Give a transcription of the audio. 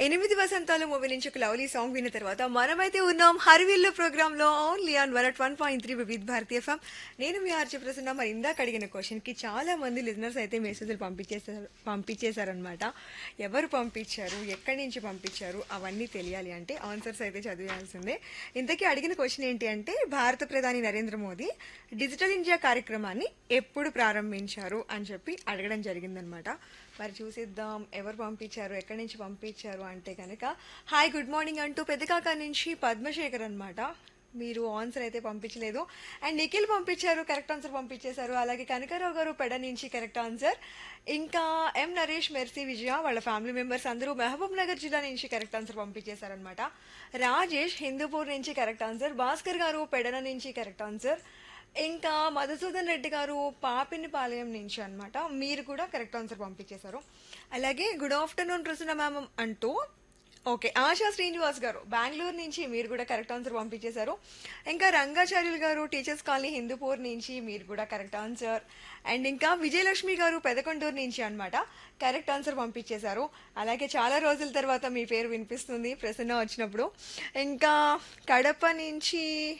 ఎనిమిది వసంతాలు మూవీ నుంచి ఒక లవ్లీ సాంగ్ విన్న తర్వాత మనమైతే ఉన్నాం హరివిల్లు ప్రోగ్రామ్ లో only on one one point three Vividh Bharati FM నేను మీ ఆర్చి ప్రసన్న మరి ఇందాక అడిగిన క్వశ్చన్ కి చాలా మంది లిజనర్స్ అయితే మెసేజ్లు పంపించేసారు పంపించేశారనమాట ఎవరు పంపించారు ఎక్కడి నుంచి పంపించారు అవన్నీ తెలియాలి అంటే ఆన్సర్స్ అయితే చదివాల్సిందే ఇంతకీ అడిగిన క్వశ్చన్ ఏంటి అంటే భారత ప్రధాని నరేంద్ర మోదీ డిజిటల్ ఇండియా కార్యక్రమాన్ని ఎప్పుడు ప్రారంభించారు అని చెప్పి అడగడం జరిగిందనమాట మరి చూసిద్దాం ఎవరు పంపించారు ఎక్కడి నుంచి పంపించారు అంటే కనుక హాయ్ గుడ్ మార్నింగ్ అంటూ పెద్దకాక నుంచి పద్మశేఖర్ అనమాట మీరు ఆన్సర్ అయితే పంపించలేదు అండ్ నిఖిల్ పంపించారు కరెక్ట్ ఆన్సర్ పంపించేశారు అలాగే కనకారావు గారు పెడ నుంచి కరెక్ట్ ఆన్సర్ ఇంకా ఎం నరేష్ మెర్సీ విజయ వాళ్ళ ఫ్యామిలీ మెంబర్స్ అందరూ మహబూబ్ నగర్ జిల్లా నుంచి కరెక్ట్ ఆన్సర్ పంపించేశారనమాట రాజేష్ హిందూపూర్ నుంచి కరెక్ట్ ఆన్సర్ భాస్కర్ గారు పెడన నుంచి కరెక్ట్ ఆన్సర్ ఇంకా మధుసూదన్ రెడ్డి గారు పాపినిపాలెం నుంచి అన్నమాట మీరు కూడా కరెక్ట్ ఆన్సర్ పంపించేశారు అలాగే గుడ్ ఆఫ్టర్నూన్ ప్రసన్న మ్యామ్ అంటూ ఓకే ఆశా శ్రీనివాస్ గారు బెంగళూరు నుంచి మీరు కూడా కరెక్ట్ ఆన్సర్ పంపించేశారు ఇంకా రంగాచార్యులు గారు టీచర్స్ కాలనీ హిందూపూర్ నుంచి మీరు కూడా కరెక్ట్ ఆన్సర్ అండ్ ఇంకా విజయలక్ష్మి గారు పెదకొండూరు నుంచి అన్నమాట కరెక్ట్ ఆన్సర్ పంపించేశారు అలాగే చాలా రోజుల తర్వాత మీ పేరు వినిపిస్తుంది ప్రసన్న వచ్చినప్పుడు ఇంకా కడప నుంచి